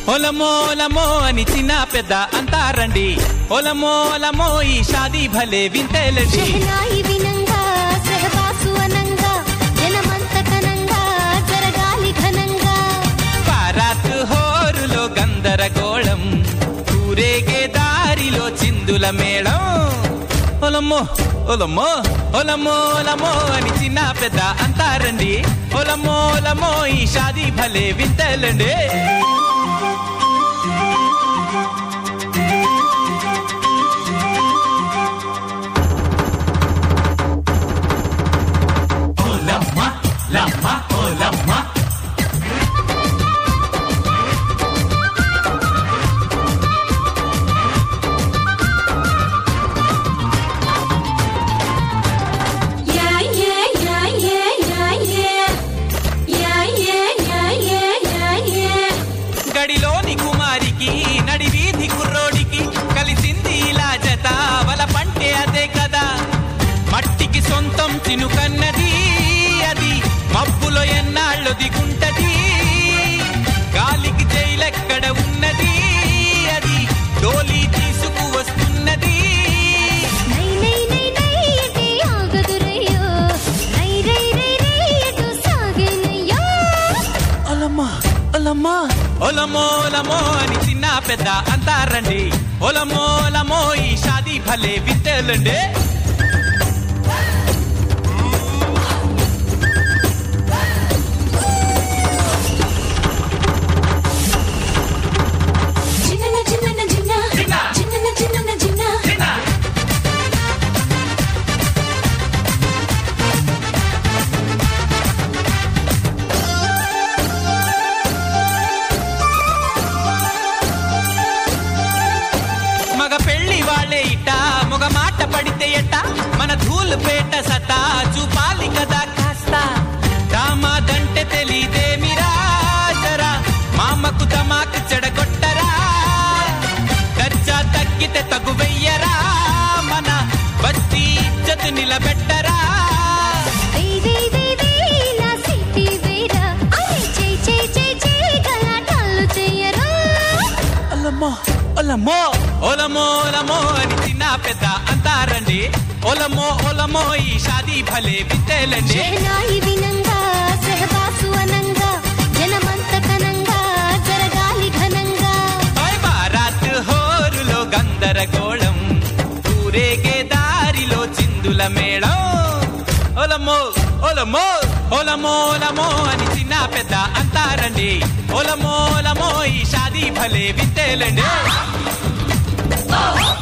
ఒలమో ఒలమో అని చిన్న పెద్ద అంటారండి ఒలమో ఒలమో ఈ షాదీ భలే వింతేలండి షెహనాయి వినంగా సెహబాసు అనంగా జనమంత కనంగా జరగాలి ఘనంగా పారాత్ హోరులో గందరగోళం ఊరేగే దారిలో చిందుల మేళం ఒలమ్మో ఒలమ్మో ఒలమ్మో ఒలమ్మో అని చిన్న పెద్ద అంటారండి ఒలమ్మో ఒలమ్మో ఈ షాదీ భలే వింతలండి ఓలమ్మ లమ్మ ఓలమ్మ Yeah, yeah, yeah, yeah, yeah, yeah. Yeah, yeah, yeah, yeah, yeah, yeah. గడిలోని కుమారికి నడి వీధి కుర్రోడికి కలిసింది ఇలా జత వల పంటే అదే కదా మట్టికి సొంతం చినుకన్నది అది మబ్బులో ఎన్నాళ్ళు దిగుంటది గాలికి జైలెక్కడ ఉన్నది అది డోలి తీసుకు వస్తున్నది నై నై నై నై ఎటే ఆగదురయ్యో నై రై రై రై ఎటు సాగేనయ్యో ఒలమ్మా ఒలమ్మా ఒలమో ఒలమో అని చిన్న పెద్ద అంటారండి ఒలమో ఒలమో ఈ షాదీ భలే వింతేలండి చిన్నన చిన్నన చిన్న చిన్న. చిన్నన చిన్నన చిన్న మగ పెళ్లి వాళ్ళే ఇట మగ మాట పడితే ఎట్ట మన ధూలు పేట సతా చూపాలి కదా కాస్త దామాదంటే తెలీదేమిరా జరా మామకు తమాకు చెడగొట్టరా దర్జా తగ్గితే తగు వెయ్యరా మన బస్తీ ఇజ్జత్ నిలబెట్టరా వేయ్ వేయ్ వేయ్ వేయ్ నా సిటీ వేరా అరే చేయి చేయి చేయి చేయి గలాటాలు చెయ్యరా ఒలమ్మో ఒలమ్మో ఒలమో ఒలమో అని చిన్న పెద్ద అంటారండి ఒలమో ఒలమో ఈ షాదీ భలే వింతేలండి షెహనాయి వినంగా సెహబాసు అనంగా జనమంత కనంగా జరగాలి ఘనంగా ఓయ్ బారాత్ హోరులో గందరగోళం ఊరేగే దారిలో చిందుల మేళం ఒలమో ఒలమో ఒలమో ఒలమో అని చిన్న పెద్ద అంటారండి ఒలమో ఒలమో ఈ షాదీ భలే వింతేలండి ఓ